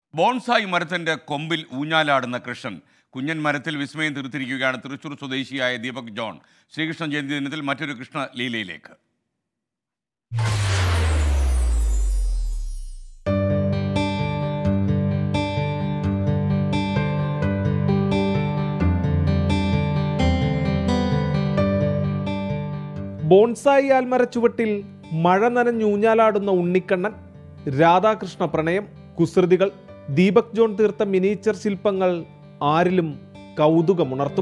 bonsai മരത്തിന്റെ കൊമ്പിൽ ഊഞ്ഞാലാടുന്ന കൃഷ്ണൻ കുഞ്ഞൻ മരത്തിൽ വിസ്മയം തീർത്തിരിക്കുകയാണ് തൃശൂർ സ്വദേശിയായ ദീപക് ജോൺ ശ്രീകൃഷ്ണ ജയന്തി ദിനത്തിൽ മറ്റൊരു കൃഷ്ണ ലീലയിലേക്ക് ബോൺസായി ആൽമര ചുവട്ടിൽ മഴ നനഞ്ഞൂഞ്ഞാലാടുന്ന ഉണ്ണിക്കണ്ണൻ രാധാകൃഷ്ണ പ്രണയം കുസൃതികൾ ദീപക് ജോൺ തീർത്ത മിനിയേച്ചർ ശില്പങ്ങൾ ആരിലും കൗതുകമുണർത്തും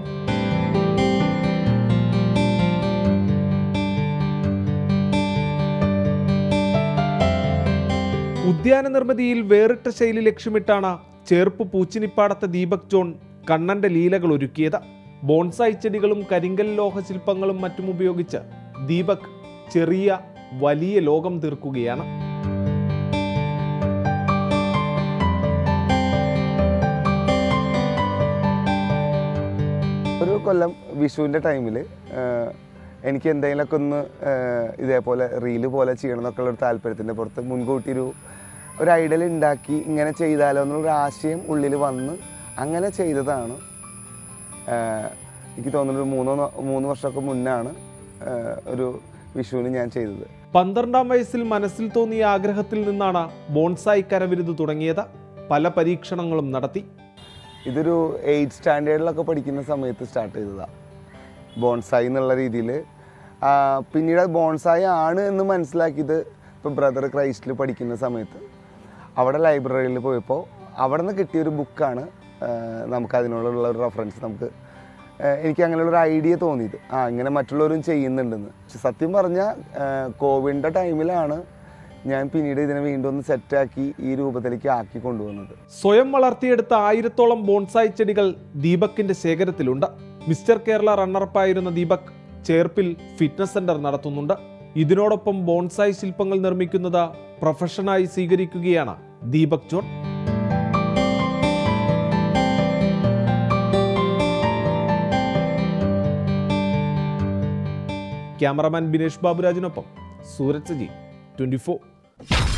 ഉദ്യാന നിർമ്മിതിയിൽ വേറിട്ട ശൈലി ലക്ഷ്യമിട്ടാണ് ചേർപ്പ് പൂച്ചിനിപ്പാടത്തെ ദീപക് ജോൺ കണ്ണന്റെ ലീലകൾ ഒരുക്കിയത് ബോൺസായി ചെടികളും കരിങ്കൽ ലോഹ ശില്പങ്ങളും മറ്റും ഉപയോഗിച്ച് ദീപക് ചെറിയ വലിയ ലോകം തീർക്കുകയാണ് ഒരു കൊല്ലം വിഷുവിൻ്റെ ടൈമിൽ എനിക്ക് എന്തെങ്കിലുമൊക്കെ ഒന്ന് ആ, ഇതേപോലെ റീല് പോലെ ചെയ്യണം എന്നൊക്കെ ഉള്ള ഒരു താല്പര്യത്തിൻ്റെ പുറത്ത് മുൻകൂട്ടി ഒരു ഒരു ഐഡിയൽ ഉണ്ടാക്കി ഇങ്ങനെ ചെയ്താലോ എന്നുള്ളൊരു ആശയം ഉള്ളിൽ വന്ന് അങ്ങനെ ചെയ്തതാണ് ആ, എനിക്ക് തോന്നുന്നു ഒരു മൂന്നോ ന- മൂന്ന് വർഷമൊക്കെ മുന്നാണ് ആ, ഒരു വിഷുവിന് ഞാൻ ചെയ്തത് പന്ത്രണ്ടാം വയസ്സിൽ മനസ്സിൽ തോന്നിയ ആഗ്രഹത്തിൽ നിന്നാണ് ബോൺസായി കരവിരുത് തുടങ്ങിയത് പല പരീക്ഷണങ്ങളും നടത്തി ഇതൊരു എയ്റ്റ് സ്റ്റാൻഡേർഡിലൊക്കെ പഠിക്കുന്ന സമയത്ത് സ്റ്റാർട്ട് ചെയ്തതാണ് ബോൺസായി എന്നുള്ള രീതിയിൽ പിന്നീട് അത് ബോൺസായി ആണ് എന്ന് മനസ്സിലാക്കിയത് ഇപ്പോൾ ബ്രദർ ക്രൈസ്റ്റിൽ പഠിക്കുന്ന സമയത്ത് അവിടെ ലൈബ്രറിയിൽ പോയപ്പോൾ അവിടെ നിന്ന് കിട്ടിയൊരു ബുക്കാണ് നമുക്ക് അതിനോടുള്ള ഒരു റെഫറൻസ് നമുക്ക് ആ, എനിക്ക് അങ്ങനെയുള്ള ഒരു ഐഡിയ തോന്നിയത് ആ ഇങ്ങനെ മറ്റുള്ളവരും ചെയ്യുന്നുണ്ടെന്ന് പക്ഷെ സത്യം പറഞ്ഞാൽ കോവിഡിൻ്റെ ടൈമിലാണ് ഞാൻ പിന്നീട് ഇതിനെ വീണ്ടും ഒന്ന് സെറ്റാക്കി ഈ രൂപത്തിലേക്ക് ആക്കി കൊണ്ടുവന്നത് സ്വയം വളർത്തിയെടുത്ത ആയിരത്തോളം ബോൺസായി ചെടികൾ ദീപക്കിന്റെ ശേഖരത്തിലുണ്ട് മിസ്റ്റർ കേരള റണ്ണറപ്പായിരുന്ന ദീപക് ചേർപ്പിൽ ഫിറ്റ്നസ് സെന്റർ നടത്തുന്നുണ്ട് ഇതിനോടൊപ്പം ബോൺസായി ശില്പങ്ങൾ നിർമ്മിക്കുന്നത് പ്രൊഫഷനായി സ്വീകരിക്കുകയാണ് ദീപക് ജോൺ ക്യാമറമാൻ ബിനേഷ് ബാബുരാജിനൊപ്പം സൂരജ് സജി ട്വന്റി